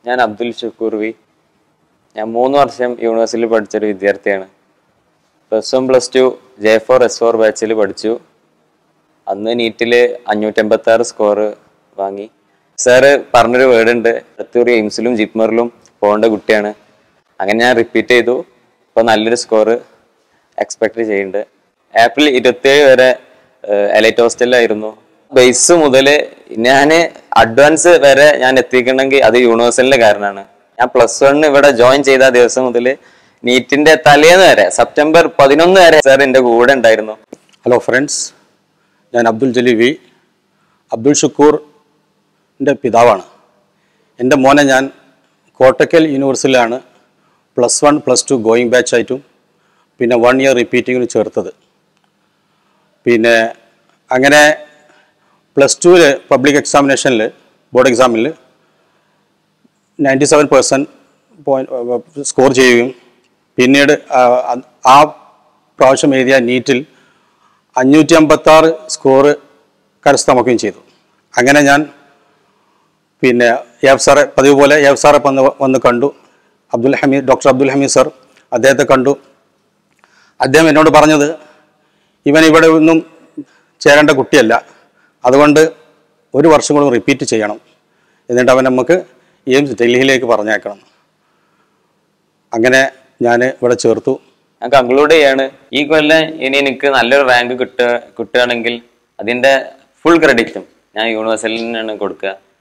ഞാൻ അബ്ദുൽ ഷക്കൂർ വി ഞാൻ മൂന്ന് വർഷം യൂണിവേഴ്സിറ്റിയിൽ പഠിച്ചൊരു വിദ്യാർത്ഥിയാണ് plus one plus two J four S four ബാച്ചിൽ പഠിച്ചു അന്ന് നീറ്റിൽ അഞ്ഞൂറ്റമ്പത്തി ആറ് സ്കോർ വാങ്ങി സാറ് പറഞ്ഞൊരു വേർഡ് ഉണ്ട് തത്തൂർ എയിംസിലും ജിപ്മറിലും പോകേണ്ട കുട്ടിയാണ് അങ്ങനെ ഞാൻ റിപ്പീറ്റ് ചെയ്തു ഇപ്പോൾ നല്ലൊരു സ്കോർ എക്സ്പെക്ട് ചെയ്യുന്നുണ്ട് ഏപ്രിൽ ഇരുപത്തേഴ് വരെ എലൈറ്റ് ഹോസ്റ്റലിലായിരുന്നു ബേസ് മുതൽ ഞാൻ അഡ്വാൻസ് വരെ ഞാൻ എത്തിക്കണമെങ്കിൽ അത് യൂണിവേഴ്സലിന്റെ കാരണമാണ് ഞാൻ പ്ലസ് വൺ ഇവിടെ ജോയിൻ ചെയ്ത ദിവസം മുതൽ നീറ്റിന്റെ തലേന്ന് വരെ സെപ്റ്റംബർ പതിനൊന്ന് വരെ സാർ എൻ്റെ കൂടെ ഉണ്ടായിരുന്നു ഹലോ ഫ്രണ്ട്സ് ഞാൻ അബ്ദുൽ ജലീൽ വി അബ്ദുൽ ഷുക്കൂറിൻ്റെ പിതാവാണ് എൻ്റെ മോനെ ഞാൻ കോട്ടക്കൽ യൂണിവേഴ്സിറ്റിയിലാണ് plus one plus two going ബാച്ചായിട്ടും പിന്നെ വൺ ഇയർ റിപ്പീറ്റിങ്ങിന് ചേർത്തത് പിന്നെ അങ്ങനെ പ്ലസ് ടുവിൽ പബ്ലിക് എക്സാമിനേഷനിൽ ബോർഡ് എക്സാമിൽ നയൻറ്റി സെവൻ പെർസെൻറ്റ് സ്കോർ ചെയ്യുകയും പിന്നീട് ആ, ആ പ്രാവശ്യം എഴുതിയ നീറ്റിൽ അഞ്ഞൂറ്റി അമ്പത്തി ആറ് സ്കോർ കരസ്ഥമാക്കുകയും ചെയ്തു അങ്ങനെ ഞാൻ പിന്നെ ഏഫ് സാറെ പതിവ് പോലെ ഏഫ് സാറെ വന്ന് വന്ന് കണ്ടു അബ്ദുൽ ഹമീദ് ഡോക്ടർ അബ്ദുൽ ഹമീദ് സർ അദ്ദേഹത്തെ കണ്ടു അദ്ദേഹം എന്നോട് പറഞ്ഞത് ഇവൻ ഇവിടെ ഒന്നും ചേരേണ്ട കുട്ടിയല്ല അതുകൊണ്ട് ഒരു വർഷം കൂടെ റിപ്പീറ്റ് ചെയ്യണം എന്നിട്ട് അവൻ നമുക്ക് എയിംസ് ഡൽഹിയിലേക്ക് പറഞ്ഞേക്കണം അങ്ങനെ ഞാൻ ഇവിടെ ചേർത്തു ഞാൻ കൺക്ലൂഡ് ചെയ്യാണ് ഈ കൊല്ലം ഇനി എനിക്ക് നല്ലൊരു റാങ്ക് കിട്ടുക കിട്ടുകയാണെങ്കിൽ അതിന്റെ ഫുൾ ക്രെഡിറ്റും ഞാൻ യൂണിവേഴ്സിറ്റിയിൽ നിന്നാണ് കൊടുക്കുക